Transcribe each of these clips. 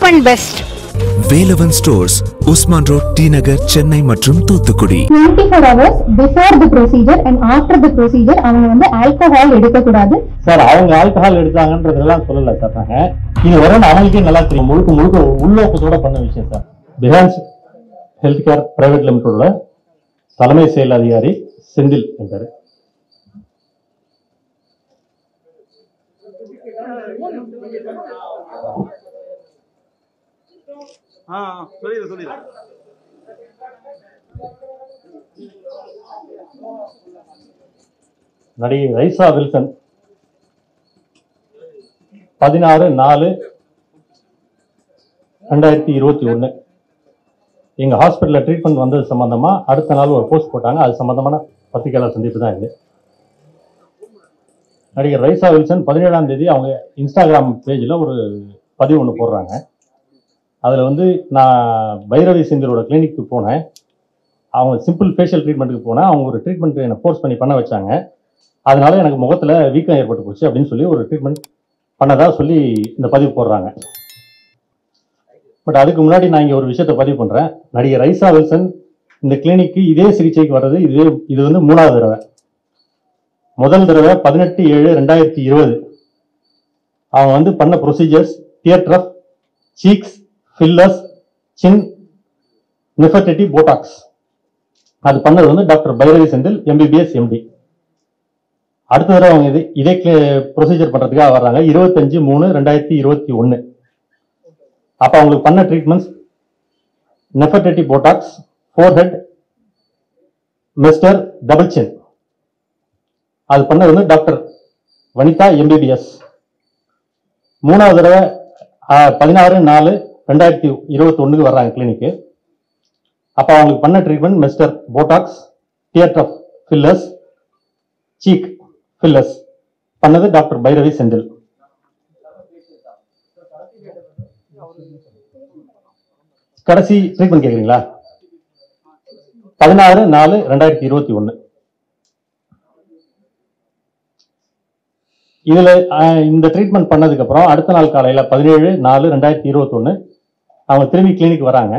Cheap and best Velavan stores Usman road T Nagar Chennai மற்றும் Thoothukudi twenty four hours before the procedure and after the procedure அவங்க வந்து alcohol எடுக்கக்கூடாது sir அவங்க alcohol எடுத்தாங்கன்றதெல்லாம் சொல்லல sir நாங்க இது வரும்னு அவங்களுக்கே நல்லா தெரியும் முழுக்க முழுக்க உள்நோக்கத்தோட பண்ண விஷயம் sir Bihans health care private லிமிடெடோட தலைமை செயல் அதிகாரி செந்தில் என்றாரு ஆ சொல்லிடு சொல்லிடு நடிகை ரைசா வில்சன் பதினாறு நாலு ரெண்டாயிரத்தி இருபத்தி ஒன்று எங்கள் ஹாஸ்பிட்டலில் ட்ரீட்மெண்ட் வந்தது சம்மந்தமாக அடுத்த நாள் ஒரு போஸ்ட் போட்டாங்க அது சம்மந்தமான பத்திரிகையாளர் சந்திப்பு தான் இது நடிகர் ரைசா வில்சன் பதினேழாம் தேதி அவங்க இன்ஸ்டாகிராம் பேஜில் ஒரு பதிவு ஒன்று போடுறாங்க அதில் வந்து நான் பைரவி சிந்தரோட கிளினிக்கு போனேன் அவங்க சிம்பிள் ஃபேஷியல் ட்ரீட்மெண்ட்டுக்கு போனேன் அவங்க ஒரு ட்ரீட்மெண்ட் என்னை ஃபோர்ஸ் பண்ணி பண்ண வச்சாங்க அதனால எனக்கு முகத்தில் வீக்கம் ஏற்பட்டு போச்சு அப்படின்னு சொல்லி ஒரு ட்ரீட்மெண்ட் பண்ணதா சொல்லி இந்த பதிவு போடுறாங்க பட் அதுக்கு முன்னாடி நான் இங்கே ஒரு விஷயத்தை பதிவு பண்ணுறேன் நடிகர் ரைசா வில்சன் இந்த கிளினிக்கு இதே சிகிச்சைக்கு வர்றது இது இது வந்து மூணாவது தடவை முதல் தடவை பதினெட்டு ஏழு ரெண்டாயிரத்தி இருபது அவங்க வந்து பண்ண procedures theatre of cheeks fillers chin Nefertiti Botox அது பண்ணது வந்து doctor Bhairavi Senthil MBBS MD அடுத்த தடவை அவங்க இது இதே ப்ரொசீஜர் பண்றதுக்காக வர்றாங்க இருபத்தஞ்சு மூணு ரெண்டாயிரத்தி இருபத்தி ஒன்று அப்போ அவங்களுக்கு பண்ண treatments Nefertiti Botox forehead mister double chin அது பண்ணது வந்து டாக்டர் வனிதா எம்பிபிஎஸ் மூணாவது தடவை பதினாறு நாலு ரெண்டாயிரத்தி இருபத்தி ஒன்றுக்கு வர்றாங்க கிளினிக்கு அப்போ அவங்களுக்கு பண்ண treatment mister Botox theatre of fillers cheek fillers பண்ணது டாக்டர் பைரவி செந்தில் கடைசி ட்ரீட்மெண்ட் கேட்குறீங்களா பதினாறு நாலு ரெண்டாயிரத்தி இருபத்தி ஒன்று இதுல அஹ், இந்த ட்ரீட்மெண்ட் பண்ணதுக்கு அப்புறம் அடுத்த நாள் காலையில பதினேழு நாலு ரெண்டாயிரத்தி இருபத்தி ஒன்று அவங்க திரும்பி கிளினிக் வராங்க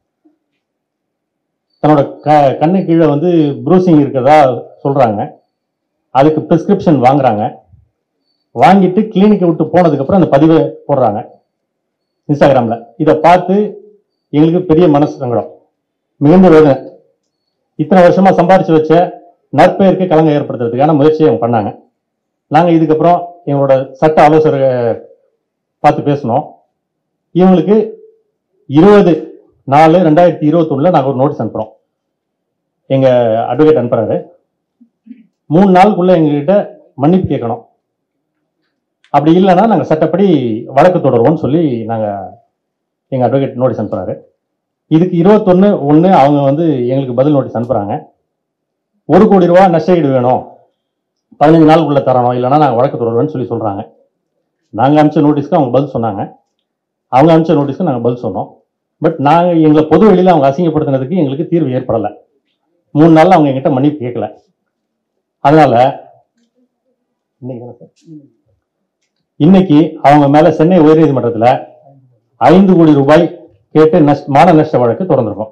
தன்னோட க கண்ணு கீழே வந்து ப்ரூசிங் இருக்கிறதா சொல்றாங்க அதுக்கு ப்ரிஸ்கிரிப்ஷன் வாங்குறாங்க வாங்கிட்டு கிளினிக்கை விட்டு போனதுக்கப்புறம் அந்த பதிவை போடுறாங்க இன்ஸ்டாகிராமில் இதை பார்த்து எங்களுக்கு பெரிய மனசு சங்கடம் மிகுந்த வேதனை இத்தனை வருஷமா சம்பாரிச்சு வச்ச நற்பெயருக்கு கலங்க ஏற்படுத்துறதுக்கான முயற்சியை அவங்க பண்ணாங்க நாங்கள் இதுக்கப்புறம் எங்களோட சட்ட ஆலோசகரை பார்த்து பேசினோம் இவங்களுக்கு இருபது நாலு ரெண்டாயிரத்தி இருபத்தொன்னுல நாங்கள் ஒரு நோட்டீஸ் அனுப்புகிறோம் எங்கள் அட்வொகேட் அனுப்புறாரு மூணு நாளுக்குள்ள எங்ககிட்ட மன்னிப்பு கேட்கணும் அப்படி இல்லைன்னா நாங்கள் சட்டப்படி வழக்கு தொடருவோம்னு சொல்லி நாங்கள் எங்கள் அட்வொகேட் நோட்டீஸ் அனுப்புறாரு இதுக்கு இருபத்தொன்று ஒன்று அவங்க வந்து எங்களுக்கு பதில் நோட்டீஸ் அனுப்புகிறாங்க ஒரு கோடி ரூபா நஷ்டஈடு வேணும் பதினஞ்சு நாளுக்குள்ள தரணும் இல்லைன்னா நாங்கள் வழக்கு தொடருவோம்னு சொல்லி சொல்கிறாங்க நாங்கள் அனுப்பிச்ச நோட்டீஸ்க்கு அவங்க பதில் சொன்னாங்க அவங்க அனுப்பிச்ச நோட்டீஸ்க்கு நாங்கள் பதில் சொன்னோம் பட் நாங்கள் எங்களை பொது வெளியில் அவங்க அசிங்கப்படுத்தினதுக்கு எங்களுக்கு தீர்வு ஏற்படலை மூணு நாளில் அவங்க எங்கிட்ட மன்னிப்பு கேட்கல அதனால இன்னைக்கு தானே சார்? இன்னைக்கு அவங்க மேல சென்னை உயர்நீதிமன்றத்தில் ஐந்து கோடி ரூபாய் கேட்டு நஷ்ட மான நஷ்ட வழக்கு தொடர்ந்திருக்கோம்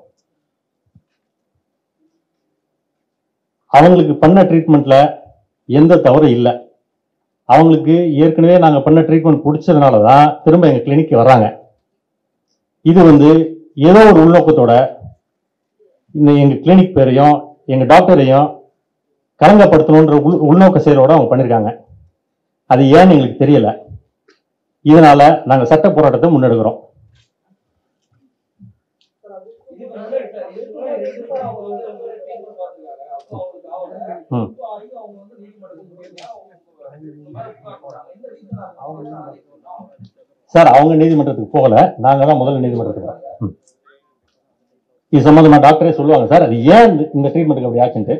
அவங்களுக்கு பண்ண ட்ரீட்மெண்ட்ல எந்த தவறும் இல்லை அவங்களுக்கு ஏற்கனவே நாங்க பண்ண ட்ரீட்மெண்ட் பிடிச்சதுனால தான் திரும்ப எங்க கிளினிக் வர்றாங்க இது வந்து ஏதோ ஒரு உள்நோக்கத்தோட இந்த எங்க கிளினிக் பேரையும் எங்க டாக்டரையும் கலங்கப்படுத்தணுன்ற உள் உள்நோக்க செயலோட அவங்க பண்ணியிருக்காங்க அது ஏன்னு எங்களுக்கு தெரியல இதனால நாங்க சட்ட போராட்டத்தை முன்னெடுக்கிறோம் ம். சார் அவங்க நீதிமன்றத்துக்கு போகல நாங்க தான் முதல்ல நீதிமன்றத்துக்கு போறோம். ம். இது சம்பந்தமா டாக்டரே சொல்லுவாங்க சார் அது ஏன் இந்த- இந்த ட்ரீட்மெண்ட்டுக்கு அப்படி ஆச்சுன்ட்டு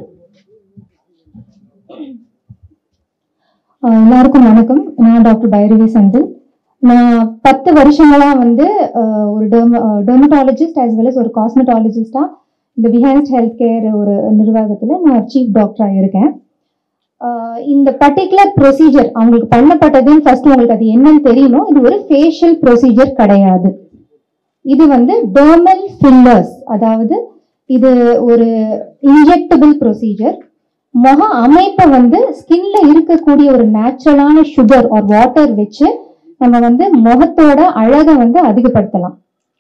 அஹ் எல்லாருக்கும் வணக்கம் நான் டாக்டர் பைரவி செந்தில் நான் பத்து வருஷங்களா வந்து அஹ், ஒரு டெர்மட்டாலஜிஸ்ட் as well as ஒரு காஸ்மெட்டாலஜிஸ்டா இந்த பிஹான்ஸ்ட் ஹெல்த் கேர் ஒரு நிர்வாகத்தில் நான் சீஃப் டாக்டராக இருக்கேன் அஹ், இந்த பர்டிகுலர் ப்ரொசீஜர் அவங்களுக்கு பண்ணப்பட்டதுன்னு ஃபர்ஸ்ட் உங்களுக்கு அது என்னன்னு தெரியணும் இது ஒரு ஃபேஷியல் ப்ரொசீஜர் கிடையாது இது வந்து டெர்மல் ஃபில்லர்ஸ் அதாவது இது ஒரு இன்ஜெக்டபிள் ப்ரொசீஜர் முக அமைப்பை வந்து ஸ்கின்ல இருக்கக்கூடிய ஒரு நேச்சுரலான சுகர் ஆர் வாட்டர் வச்சு நம்ம வந்து முகத்தோட அழகை வந்து அதிகப்படுத்தலாம்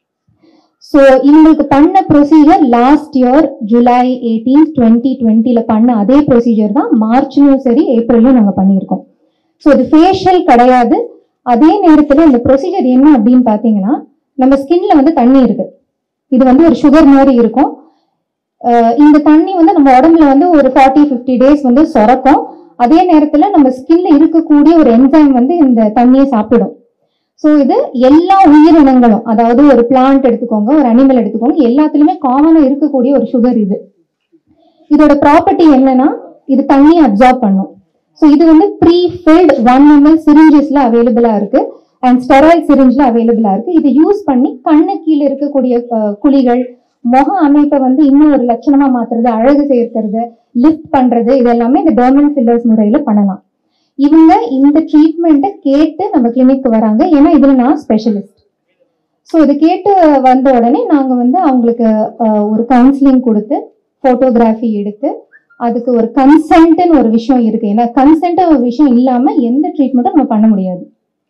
ஸோ இவங்களுக்கு பண்ண procedure last year July eighteen twenty டுவெண்ட்டில பண்ண அதே ப்ரொசீஜர் தான் மார்ச்லயும் சரி ஏப்ரல்லையும் நாங்கள் பண்ணியிருக்கோம் ஸோ இது ஃபேஷியல் கிடையாது அதே நேரத்தில் இந்த ப்ரொசீஜர் என்ன அப்படின்னு பார்த்தீங்கன்னா நம்ம ஸ்கின்ல வந்து தண்ணி இருக்கு இது வந்து ஒரு சுகர் மாதிரி இருக்கும் அஹ் இந்த தண்ணி வந்து நம்ம உடம்புல வந்து ஒரு ஃபார்ட்டி ஃபிஃப்டி டேஸ் வந்து சுரக்கும் அதே நேரத்துல நம்ம ஸ்கின்ல இருக்கக்கூடிய ஒரு என்சைம் வந்து இந்த தண்ணியை சாப்பிடும் ஸோ இது எல்லா உயிரினங்களும் அதாவது ஒரு பிளான்ட் எடுத்துக்கோங்க ஒரு அனிமல் எடுத்துக்கோங்க எல்லாத்துலயுமே காமனா இருக்கக்கூடிய ஒரு சுகர் இது இதோட ப்ராப்பர்ட்டி என்னன்னா இது தண்ணியை அப்சார்ப் பண்ணும் ஸோ இது வந்து ப்ரீ ஃபில்ட் ஒன் எம்எல் சிரிஞ்சஸ்ல அவைலபிளா இருக்கு அண்ட் ஸ்டெராய்ட் சிரிஞ்சில் அவைலபிளா இருக்கு இதை யூஸ் பண்ணி கண்ணு கீழே இருக்கக்கூடிய அஹ், குழிகள் முக அமைப்பை வந்து இன்னும் ஒரு லட்சணமா மாத்துறது அழகு சேர்க்கிறது லிஃப்ட் பண்றது இது எல்லாமே இந்த டெர்மல் ஃபில்லர்ஸ் முறையில பண்ணலாம் இவங்க இந்த ட்ரீட்மெண்ட்டை கேட்டு நம்ம கிளினிக்கு வராங்க ஏன்னா இதுல நான் ஸ்பெஷலிஸ்ட் ஸோ இது கேட்டு வந்த உடனே நாங்கள் வந்து அவங்களுக்கு அஹ், ஒரு கவுன்சிலிங் கொடுத்து ஃபோட்டோகிராஃபி எடுத்து அதுக்கு ஒரு கன்சென்ட்னு ஒரு விஷயம் இருக்கு ஏன்னா கன்சென்ட் ஒரு விஷயம் இல்லாம எந்த ட்ரீட்மெண்ட்டும் நம்ம பண்ண முடியாது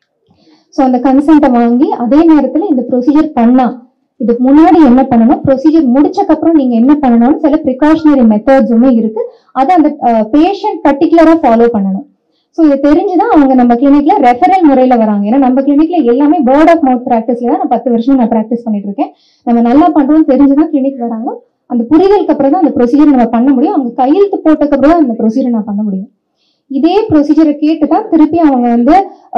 ஸோ அந்த கன்சென்ட்டை வாங்கி அதே நேரத்தில் இந்த ப்ரொசீஜர் பண்ணா இதுக்கு முன்னாடி என்ன பண்ணணும் ப்ரொசீஜர் முடிச்சக்கப்புறம் நீங்க என்ன பண்ணணும்னு சில ப்ரிகாஷனரி மெத்தட்ஸுமே இருக்கு அதை அந்த பேஷண்ட் பர்டிகுலரா ஃபாலோ பண்ணணும் ஸோ இது தெரிஞ்சுதான் அவங்க நம்ம கிளினிக்ல ரெஃபரல் முறையில வராங்க ஏன்னா நம்ம கிளினிக்ல எல்லாமே வேர்ட் ஆஃப் மவுத் ப்ராக்டிஸ்ல தான் நான் பத்து வருஷம் நான் ப்ராக்டிஸ் பண்ணிட்டு இருக்கேன் நம்ம நல்லா பண்றோம்னு தெரிஞ்சுதான் கிளினிக் வராங்க அந்த புரிதலுக்கு அப்புறம் தான் அந்த ப்ரொசீஜர் நம்ம பண்ண முடியும் அவங்க கையெழுத்து போட்டதுக்கு அப்புறம் தான் அந்த ப்ரொசீஜர் நான் பண்ண முடியும் இதே ப்ரொசீஜரை கேட்டு தான் திருப்பி அவங்க வந்து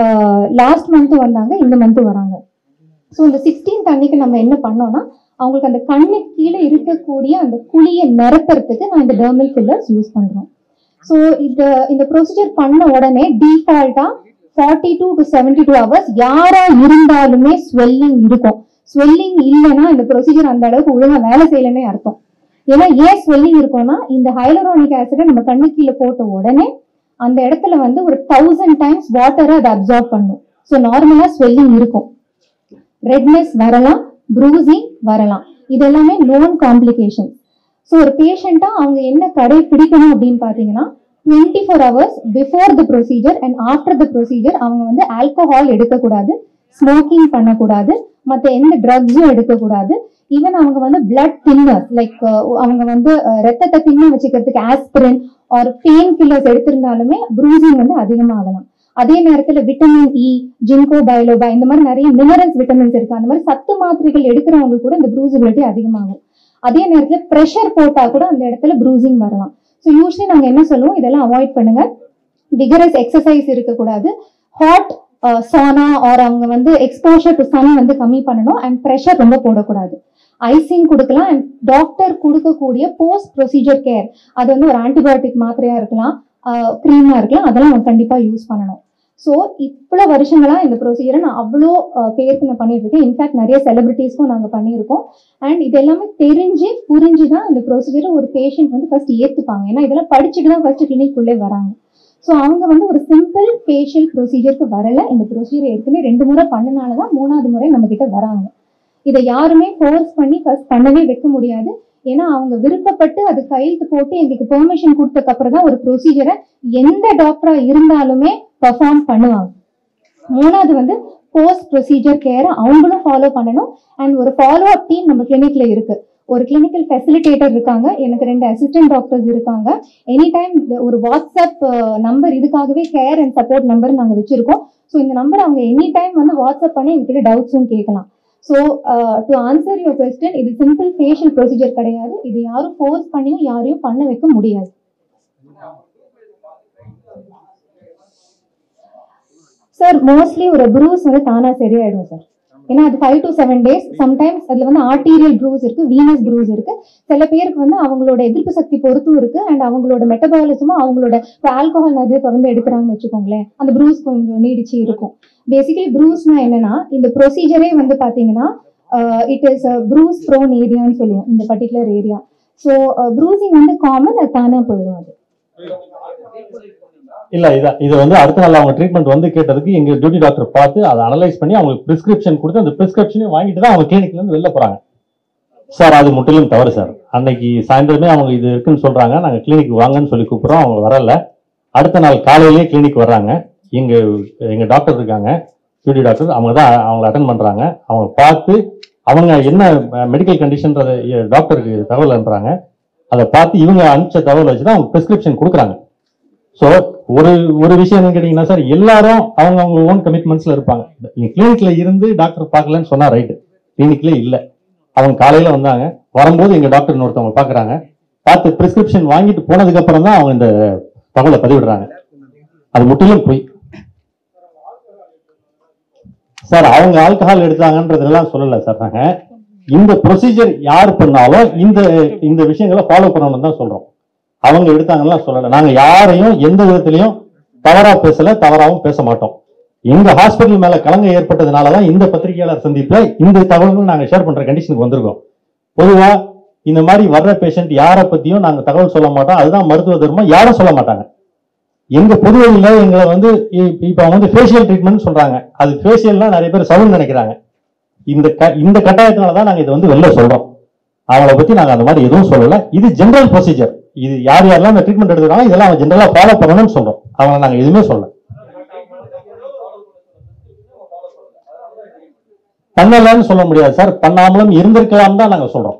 லாஸ்ட் மந்த் வந்தாங்க இந்த மந்த் வராங்க ஸோ இந்த சிக்ஸ்டீன்த் அன்னைக்கு நம்ம என்ன பண்ணோம்னா அவங்களுக்கு அந்த கண்ணு கீழே இருக்கக்கூடிய அந்த குழியை நிரப்புறதுக்கு நான் இந்த டெர்மல் ஃபில்லர்ஸ் யூஸ் பண்றோம் ஸோ இந்த இந்த ப்ரொசீஜர் பண்ண உடனே டிஃபால்ட்டா forty two to seventy two hours யாரா இருந்தாலுமே ஸ்வெல்லிங் இருக்கும் ஸ்வெல்லிங் இல்லைன்னா இந்த ப்ரொசீஜர் அந்த அளவுக்கு ஒழுங்கா வேலை செய்யலைன்னே அர்த்தம் ஏன்னா ஏன் ஸ்வெல்லிங் இருக்கும்னா இந்த ஹைலரோனிக் ஆசிடை நம்ம கண்ணு கீழே போட்ட உடனே அந்த இடத்துல வந்து ஒரு தௌசண்ட் டைம்ஸ் வாட்டரை அதை அப்சார்ப் பண்ணும் ஸோ நார்மலா ஸ்வெல்லிங் இருக்கும் ரெட்னஸ் வரலாம் ப்ரூசிங் வரலாம் இது எல்லாமே நோன் காம்ப்ளிகேஷன் ஸோ ஒரு பேஷண்டா அவங்க என்ன கடைபிடிக்கணும் அப்படின்னு பார்த்தீங்கன்னா twenty four hours before the procedure and after the procedure அவங்க வந்து ஆல்கோஹால் எடுக்கக்கூடாது ஸ்மோக்கிங் பண்ணக்கூடாது மற்ற எந்த ட்ரக்ஸும் எடுக்கக்கூடாது ஈவன் அவங்க வந்து பிளட் தின்னர்ஸ் லைக் அவங்க வந்து அஹ், ரத்தத்தை தின்ன வச்சுக்கிறதுக்கு ஆஸ்பிரின் ஆர் பெயின் கில்லர்ஸ் எடுத்திருந்தாலுமே ப்ரூசிங் வந்து அதிகமாகலாம் அதே நேரத்துல விட்டமின் இ ஜிங்கோ பயோலோபா இந்த மாதிரி நிறைய மினரல்ஸ் விட்டமின்ஸ் இருக்கு அந்த மாதிரி சத்து மாத்திரைகள் எடுக்கிறவங்க கூட இந்த ப்ரூசிபிலிட்டி அதிகமாகும் அதே நேரத்துல ப்ரெஷர் போட்டா கூட அந்த இடத்துல ப்ரூசிங் வரலாம் ஸோ யூஸ்வலி நாங்க என்ன சொல்லுவோம் இதெல்லாம் அவாய்ட் பண்ணுங்க விகரஸ் எக்ஸசைஸ் இருக்கக்கூடாது ஹாட் சானா ஆர் அவங்க வந்து எக்ஸ்போஷர் டு சன் வந்து கம்மி பண்ணணும் அண்ட் ப்ரெஷர் ரொம்ப போடக்கூடாது ஐசிங் கொடுக்கலாம் அண்ட் டாக்டர் கொடுக்கக்கூடிய போஸ்ட் ப்ரொசீஜர் கேர் அது வந்து ஒரு ஆன்டிபயோட்டிக் மாத்திரையா இருக்கலாம் க்ரீமா இருக்கலாம் அதெல்லாம் அவங்க கண்டிப்பா யூஸ் பண்ணணும் ஸோ இவ்வளோ வருஷங்களா இந்த ப்ரொசீஜரை நான் அவ்வளோ அஹ், பேருக்கு நான் பண்ணிட்டு இருக்கேன் இன்ஃபேக்ட் நிறைய செலிபிரிட்டிஸ்க்கும் நாங்கள் பண்ணியிருக்கோம் அண்ட் இது எல்லாமே தெரிஞ்சு புரிஞ்சு தான் இந்த ப்ரொசீஜரை ஒரு பேஷண்ட் வந்து ஃபர்ஸ்ட் ஏற்றுப்பாங்க ஏன்னா இதெல்லாம் படிச்சுட்டு தான் ஃபர்ஸ்ட் கிளினிக் உள்ளே வராங்க ஸோ அவங்க வந்து ஒரு சிம்பிள் ஃபேஷியல் ப்ரொசீஜருக்கு வரல இந்த ப்ரொசீஜர் ஏற்கனவே ரெண்டு முறை பண்ணனால தான் மூணாவது முறை நம்ம கிட்ட வராங்க இதை யாருமே ஃபோர்ஸ் பண்ணி ஃபர்ஸ்ட் பண்ணவே வைக்க முடியாது ஏன்னா அவங்க விருப்பப்பட்டு அது கையெழுத்து போட்டு எங்களுக்கு பெர்மிஷன் கொடுத்ததுக்கு அப்புறம் தான் ஒரு ப்ரொசீஜரை எந்த டாக்டரா இருந்தாலுமே பெர்ஃபார்ம் பண்ணுவாங்க மூணாவது வந்து போஸ்ட் ப்ரொசீஜர் கேரை அவங்களும் ஃபாலோ பண்ணணும் அண்ட் ஒரு ஃபாலோ அப் டீம் நம்ம கிளினிக்ல இருக்கு ஒரு கிளினிக்கல் ஃபெசிலிட்டேட்டர் இருக்காங்க எனக்கு ரெண்டு அசிஸ்டன்ட் டாக்டர்ஸ் இருக்காங்க எனி டைம் ஒரு வாட்ஸ்அப் நம்பர் இதுக்காகவே கேர் அண்ட் சப்போர்ட் நம்பர் நாங்கள் வச்சிருக்கோம் ஸோ இந்த நம்பர் அவங்க எனி டைம் வந்து வாட்ஸ்அப் பண்ணி எங்ககிட்ட டவுட்ஸும் கேட்கலாம் so to answer your question இது சிம்பிள் ஃபேஷியல் ப்ரொசீஜர் கிடையாது இது யாரும் ஃபோர்ஸ் பண்ணியும் யாரையும் பண்ண வைக்க முடியாது சார் மோஸ்ட்லி ஒரு ப்ரூஸ் வந்து தானா சரியாயிடும் சார் ஏன்னா அது five to seven days sometimes அதுல வந்து ஆர்டீரியல் ப்ரூஸ் இருக்கு வீனஸ் ப்ரூஸ் இருக்கு சில பேருக்கு வந்து அவங்களோட எதிர்ப்பு சக்தி பொறுத்தும் இருக்கு அண்ட் அவங்களோட மெட்டபாலிசமும் அவங்களோட ஆல்கோஹால் நிறைய தொடர்ந்து எடுக்கிறாங்கன்னு வச்சுக்கோங்களேன் அந்த ப்ரூஸ் கொஞ்சம் நீடிச்சு இருக்கும் பேசிக்கலி ப்ரூஸ்னா என்னன்னா இந்த ப்ரொசீஜரே வந்து பாத்தீங்கன்னா இட் இஸ் ப்ரூஸ் ப்ரோன் ஏரியான்னு சொல்லுவோம் இந்த பர்டிகுலர் ஏரியா ஸோ ப்ரூசிங் வந்து காமன் அது தானே போயிடும் அது இல்ல இத இது வந்து அடுத்த நாள் அவங்க ட்ரீட்மெண்ட் வந்து கேட்டதுக்கு எங்க டியூட்டி டாக்டர் பார்த்து அதை அனலைஸ் பண்ணி அவங்களுக்கு பிரிஸ்கிரிப்ஷன் கொடுத்து அந்த பிரிஸ்கிரிப்ஷனையும் வாங்கிட்டு தான் அவங்க கிளினிக்ல இருந்து வெளில போறாங்க சார் அது முற்றிலும் தவறு சார் அன்னைக்கு சாயந்தரமே அவங்க இது இருக்குன்னு சொல்றாங்க நாங்க கிளினிக் வாங்கன்னு சொல்லி கூப்பிடுறோம் அவங்க வரல அடுத்த நாள் காலையிலேயே கிளினிக் வர்றாங்க எங்க எங்க டாக்டர் இருக்காங்க டியூட்டி டாக்டர் அவங்க தான் அவங்கள அட்டன் பண்றாங்க அவங்க பார்த்து அவங்க என்ன மெடிக்கல் கண்டிஷன்றத டாக்டருக்கு தகவல் அனுப்புறாங்க அதை பார்த்து இவங்க அனுப்பிச்ச தகவல் வச்சு தான் அவங்க பிரிஸ்கிரிப்ஷன் கொடுக்குறாங்க ஸோ ஒரு ஒரு விஷயம் என்னன்னு கேட்டீங்கன்னா சார் எல்லாரும் அவங்க அவங்க ஓன் கமிட்மெண்ட்ஸ்ல இருப்பாங்க நீங்க கிளினிக்ல இருந்து டாக்டர் பார்க்கலன்னு சொன்னா ரைட்டு கிளினிக்ல இல்ல அவங்க காலையில வந்தாங்க வரும்போது எங்க டாக்டர் ஒருத்தவங்க பாக்குறாங்க பார்த்து பிரிஸ்கிரிப்ஷன் வாங்கிட்டு போனதுக்கு அப்புறம் தான் அவங்க இந்த தகவலை பதிவிடுறாங்க அது முற்றிலும் பொய் சார் அவங்க ஆல்கஹால் எடுத்தாங்கன்றதெல்லாம் சொல்லல சார் நாங்க இந்த ப்ரொசீஜர் யார் பண்ணாலும் இந்த இந்த விஷயங்களை ஃபாலோ பண்ணணும்னு தான் சொல்றோம் அவங்க எடுத்தாங்கன்னா சொல்லல நாங்க யாரையும் எந்த விதத்திலையும் தவறா பேசல தவறாவும் பேச மாட்டோம் எங்க ஹாஸ்பிட்டல் மேல கலங்க ஏற்பட்டதுனால தான் இந்த பத்திரிகையாளர் சந்திப்புல இந்த தகவல்கள் நாங்க ஷேர் பண்ற கண்டிஷனுக்கு வந்திருக்கோம் பொதுவா இந்த மாதிரி வர்ற பேஷண்ட் யாரை பத்தியும் நாங்க தகவல் சொல்ல மாட்டோம் அதுதான் மருத்துவ தர்மம் யாரும் சொல்ல மாட்டாங்க எங்க பொதுவெளியில எங்களை வந்து இ- இப்ப அவங்க வந்து ஃபேஷியல் ட்ரீட்மெண்ட் சொல்றாங்க அது ஃபேஷியல்னா நிறைய பேர் சவுண்ட் நினைக்கிறாங்க இந்த க- இந்த கட்டாயத்தினால தான் நாங்க இதை வந்து வெளில சொல்றோம் அவங்கள பத்தி நாங்க அந்த மாதிரி எதுவும் சொல்லல இது ஜெனரல் ப்ரொசீஜர் இது யார் யாரெல்லாம் இந்த ட்ரீட்மெண்ட் எடுத்துக்கிறாங்க இதெல்லாம் அவங்க ஜெனரலா ஃபாலோ பண்ணணும்னு சொல்றோம் அவங்க நாங்க எதுவுமே சொல்லல பண்ணலன்னு சொல்ல முடியாது சார் பண்ணாமலும் இருந்திருக்கலாம் தான் நாங்க சொல்றோம்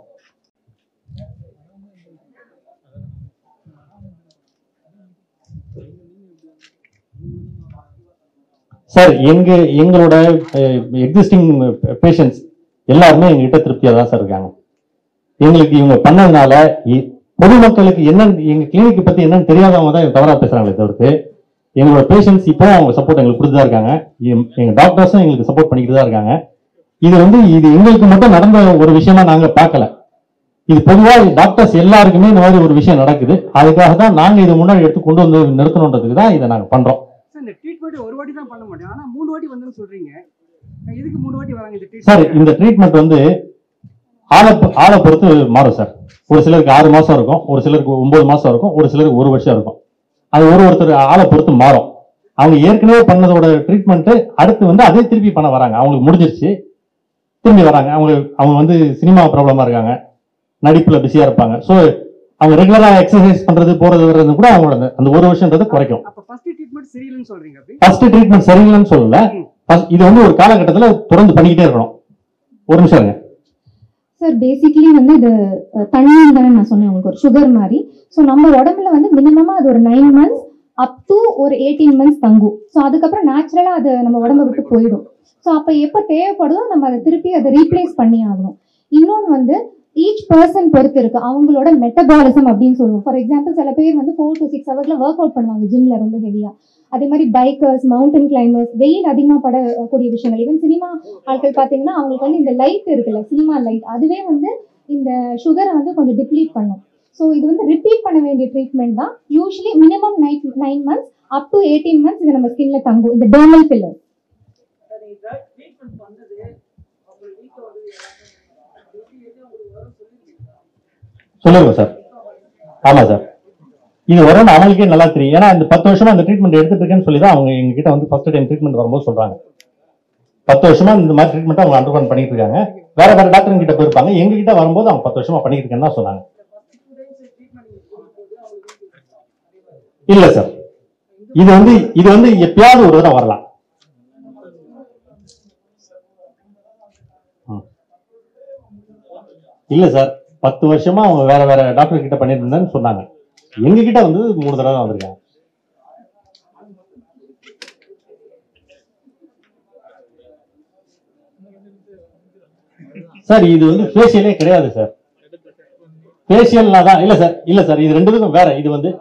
சார் எங்க எங்களோட எக்ஸிஸ்டிங் பேஷண்ட்ஸ் எல்லாருமே எங்ககிட்ட திருப்தியா தான் சார் இருக்காங்க எங்களுக்கு இவங்க பண்ணதுனால இ- பொதுமக்களுக்கு என்னன்னு எங்க கிளினிக் பத்தி என்னன்னு தெரியாதவங்க தான் இவங்க தவறா பேசுறாங்களே தவிர்த்து எங்களோட பேஷண்ட்ஸ் இப்போ அவங்க சப்போர்ட் எங்களுக்கு கொடுத்து தான் இருக்காங்க எம்- எங்க டாக்டர்ஸும் எங்களுக்கு சப்போர்ட் பண்ணிக்கிட்டு தான் இருக்காங்க இது வந்து இது எங்களுக்கு மட்டும் நடந்த ஒரு விஷயமா நாங்க பார்க்கல இது பொதுவா டாக்டர்ஸ் எல்லாருக்குமே இந்த மாதிரி ஒரு விஷயம் நடக்குது அதுக்காக தான் நாங்க இதை முன்னாடி எடுத்து கொண்டு வந்து நிறுத்தணுன்றதுக்கு தான் இதை நாங்க பண்றோம் சார் இந்த ட்ரீட்மெண்ட் ஒரு வாட்டி தான் பண்ண மாட்டேன் ஆனா மூணு வாட்டி வந்துன்னு சொல்றீங்க எதுக்கு மூணு வாட்டி வராங்க இந்த சார் ட்ரீட்மெண்ட் இந்த ட்ரீட்மெண்ட் வந்து ஆளை பொ- ஆளை பொறுத்து மாறும் சார் ஒரு சிலருக்கு ஆறு மாசம் இருக்கும் ஒரு சிலருக்கு ஒன்பது மாசம் இருக்கும் ஒரு சிலருக்கு ஒரு வருஷம் இருக்கும் அது ஒரு ஒருத்தர் ஆளை பொறுத்து மாறும் அவங்க ஏற்கனவே பண்ணதோட ட்ரீட்மெண்ட் அடுத்து வந்து அதே திருப்பி பண்ண வராங்க அவங்களுக்கு முடிஞ்சிருச்சு திரும்பி வராங்க அவங்க அவங்க வந்து சினிமா ப்ராப்ளமா இருக்காங்க நடிப்புல பிஸியா இருப்பாங்க ஸோ அவங்க ரெகுலரா எக்ஸசைஸ் பண்றது போறது வர்றது கூட அவங்களோட அந்த- அந்த ஒரு வருஷன்றது குறைக்கும் அப்ப ஃபர்ஸ்ட் ட்ரீட்மெண்ட் சரியில்லைன்னு சொல்றீங்க அப்படி ஃபர்ஸ்ட் ட்ரீட்மெண்ட் சரியில்லைன்னு சொல்லல First- இது வந்து ஒரு காலகட்டத்துல தொடர்ந்து பண்ணிக்கிட்டே இருக்கணும் ஒரு நிமிஷம் இருங்க சார் பேசிக்கலி வந்து இது அஹ், தண்ணீர் தானே நான் சொன்னேன் உங்களுக்கு ஒரு சுகர் மாதிரி ஸோ நம்ம உடம்புல வந்து மினிமமா அது ஒரு நைன் மந்த்ஸ் அப் டு ஒரு எயிட்டீன் மந்த்ஸ் தங்கும் ஸோ அதுக்கப்புறம் நேச்சுரலாக அது நம்ம உடம்ப விட்டு போயிடும் ஸோ அப்போ எப்போ தேவைப்படுதோ நம்ம அதை திருப்பி அதை ரீப்ளேஸ் பண்ணி ஆகணும் இன்னொன்று வந்து ஈச் பர்சன் பொறுத்து இருக்கு அவங்களோட மெட்டபாலிசம் அப்படின்னு சொல்லுவோம் ஃபார் எக்ஸாம்பிள் சில பேர் வந்து ஃபோர் டு சிக்ஸ் ஹவர்ஸ்ல ஒர்க் அவுட் பண்ணுவாங்க ஜிம்ல ரொம்ப ஹெவியா அதே மாதிரி பைக்கர்ஸ் மவுண்டன் கிளைம்பர்ஸ் வெயில் அதிகமாக படக்கூடிய விஷயங்கள் ஈவன் சினிமா ஆட்கள் பார்த்தீங்கன்னா அவங்களுக்கு வந்து இந்த லைட் இருக்குல்ல சினிமா லைட் அதுவே வந்து இந்த சுகரை வந்து கொஞ்சம் டிப்ளீட் பண்ணும் ஸோ இது வந்து ரிப்பீட் பண்ண வேண்டிய ட்ரீட்மெண்ட் தான் usually minimum nine nine months up to eighteen months இது நம்ம ஸ்கின்ல தங்கும் இந்த டெர்மல் ஃபில்லர் சொல்லுங்க சார் ஆமா சார் இது வரும்னு அவங்களுக்கே நல்லா தெரியும் ஏன்னா இந்த பத்து வருஷமா இந்த ட்ரீட்மெண்ட் எடுத்துட்டு இருக்கேன்னு சொல்லி தான் அவங்க எங்ககிட்ட வந்து ஃபர்ஸ்ட் டைம் ட்ரீட்மெண்ட் வரும்போது சொல்றாங்க பத்து வருஷமா இந்த மாதிரி ட்ரீட்மெண்ட் அவங்க அண்டர்கன் பண்ணிட்டு இருக்காங்க வேற வேற டாக்டர் கிட்ட போயிருப்பாங்க எங்க கிட்ட வரும்போது அவங்க பத்து வருஷமா பண்ணிட்டு இருக்கேன்னு தான் சொன்னாங்க இல்ல சார் இது வந்து இது வந்து எப்பயாவது ஒரு தடவை வரலாம் ம். இல்ல சார் பத்து வருஷமா அவங்க வேற வேற டாக்டர் கிட்ட பண்ணிட்டு இருந்தேன்னு சொன்னாங்க எங்க கிட்ட வந்து மூணு தடவை தான் வந்திருக்காங்க சார் இது வந்து ஃபேஷியலே கிடையாது சார் ஃபேஷியல்னா தான் இல்ல சார் இல்ல சார் இது ரெண்டுத்துக்கும் வேற இது வந்து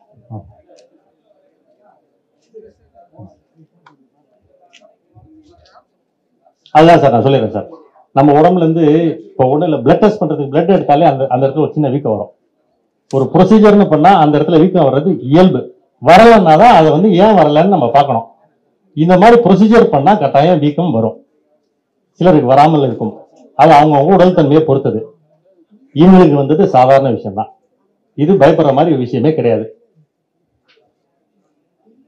அதுதான் சார் நான் சொல்லிடுறேன் சார் நம்ம உடம்புல இருந்து இப்போ ஒன்றும் இல்லை பிளட் டெஸ்ட் பண்றதுக்கு பிளட் எடுத்தாலே அந்த அந்த இடத்துல ஒரு சின்ன வீக்கம் வரும் ஒரு ப்ரொசீஜர்னு பண்ணா அந்த இடத்துல வீக்கம் வர்றது இயல்பு வரலைன்னா தான் அதை வந்து ஏன் வரலன்னு நம்ம பார்க்கணும் இந்த மாதிரி ப்ரொசீஜர் பண்ணா கட்டாயம் வீக்கம் வரும் சிலருக்கு வராமல் இருக்கும் அது அவங்கவுங்க உடல் தன்மையை பொறுத்தது இவங்களுக்கு வந்தது சாதாரண விஷயம் தான் இது பயப்படுற மாதிரி விஷயமே கிடையாது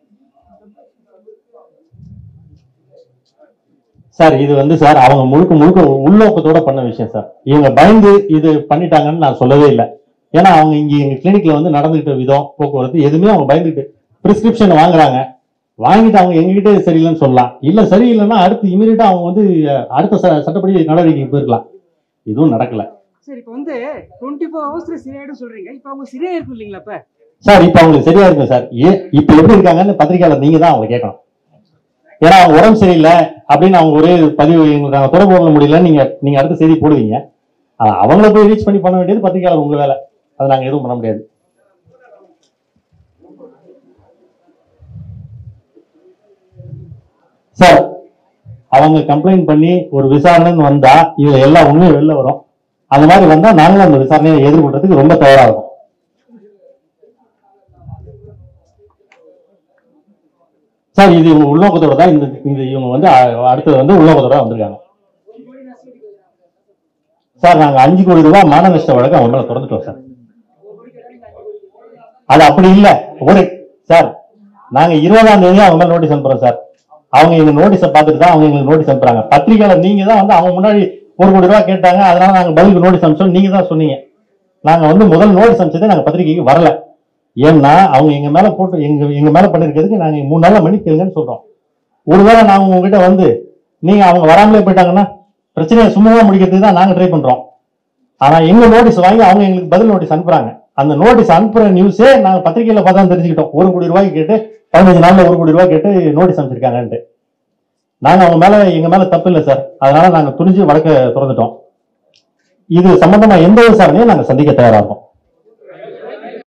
சார் இது வந்து சார் அவங்க முழுக்க முழுக்க உள்நோக்கத்தோட பண்ண விஷயம் சார் இவங்க பயந்து இது பண்ணிட்டாங்கன்னு நான் சொல்லவே இல்லை ஏன்னா அவங்க இங்க எங்க கிளினிக்ல வந்து நடந்துகிட்ட விதம் போக்குவரத்து எதுவுமே அவங்க பயந்துட்டு பிரிஸ்கிரிப்ஷன் வாங்குறாங்க வாங்கிட்டு அவங்க எங்ககிட்ட இது சரியில்லைன்னு சொல்லலாம் இல்ல சரியில்லைன்னா அடுத்து இமீடியட்டா அவங்க வந்து அஹ், அடுத்த ச- சட்டப்படி நடவடிக்கைக்கு போயிருக்கலாம் இதுவும் நடக்கல சரி இப்போ வந்து டுவெண்ட்டி ஃபோர் ஹவர்ஸ்ல சரியாயிடும் சொல்றீங்க இப்போ அவங்க சரியா இருக்கும் இல்லைங்களா இப்ப சார் இப்ப அவங்களுக்கு சரியா இருக்கும் சார் ஏ இப்ப எப்படி இருக்காங்கன்னு பத்திரிக்கையாளர் நீங்க தான் அவங்க கேட்கணும் ஏன்னா அவங்க உடம்பு சரியில்லை அப்படின்னு அவங்க ஒரே பதிவு எங்களுக்கு நாங்க தொடர்பு கொள்ள முடியல நீங்க நீங்க அடுத்த செய்தி போடுவீங்க ஆனா அவங்கள போய் ரீச் பண்ணி பண்ண வேண்டியது பத்திரிக்கையாளர் உங்க வேலை அதை நாங்க எதுவும் பண்ண முடியாது சார் அவங்க கம்ப்ளைண்ட் பண்ணி ஒரு விசாரணைன்னு வந்தா இதுல எல்லா உண்மையும் வெளில வரும் அந்த மாதிரி வந்தா நாங்களும் அந்த விசாரணையை எதிர்கொள்றதுக்கு ரொம்ப தயாரா இருக்கும் சார் இது இவங்க உள்நோக்கத்தோட தான் இந்த இந்த இவங்க வந்து அ- அடுத்தது வந்து உள்நோக்கத்தோட வந்திருக்காங்க சார் நாங்க அஞ்சு கோடி ரூபாய் மான நஷ்ட வழக்கு அவங்க மேல திறந்துட்டோம் சார் அது அப்படி இல்ல ஒரு சார் நாங்க இருபதாம் தேதி அவங்க மேல நோட்டீஸ் அனுப்புறோம் சார் அவங்க எங்க நோட்டீஸை பார்த்துட்டு தான் அவங்க எங்களுக்கு நோட்டீஸ் அனுப்புறாங்க பத்திரிக்கையாளர் நீங்க தான் வந்து அவங்க முன்னாடி ஒரு கோடி ரூபாய் கேட்டாங்க அதனால நாங்க பதிலுக்கு நோட்டீஸ் அனுப்பிச்சோம் நீங்க தான் சொன்னீங்க நாங்க வந்து முதல் நோட்டீஸ் அனுப்பிச்சதே நாங்க பத்திரிக்கைக்கு வரல ஏன்னா அவங்க எங்க மேல போட்டு எங்க எங்க மேல பண்ணிருக்கிறதுக்கு நாங்க மூணு நாள்ல மன்னிப்பு கேளுங்கன்னு சொல்றோம் ஒருவேளை நாங்க உங்ககிட்ட வந்து நீங்க அவங்க வராமலே போயிட்டாங்கன்னா பிரச்சனையை சுமூகமா முடிக்கிறதுக்கு தான் நாங்க ட்ரை பண்றோம் ஆனா எங்க நோட்டீஸ் வாங்கி அவங்க எங்களுக்கு பதில் நோட்டீஸ் அனுப்புறாங்க அந்த நோட்டீஸ் அனுப்புற நியூஸே நாங்க பத்திரிகையில பார்த்தா தான் தெரிஞ்சுக்கிட்டோம் ஒரு கோடி ரூபாய்க்கு கேட்டு பதினஞ்சு நாள்ல ஒரு கோடி ரூபாய் கேட்டு நோட்டீஸ் அனுப்பிச்சிருக்காங்கன்ட்டு நாங்க அவங்க மேல எங்க மேல தப்பு இல்லை சார் அதனால நாங்க துணிஞ்சு வழக்க திறந்துட்டோம் இது சம்பந்தமா எந்த விசாரணையும் நாங்க சந்திக்க தயாரா இருக்கோம்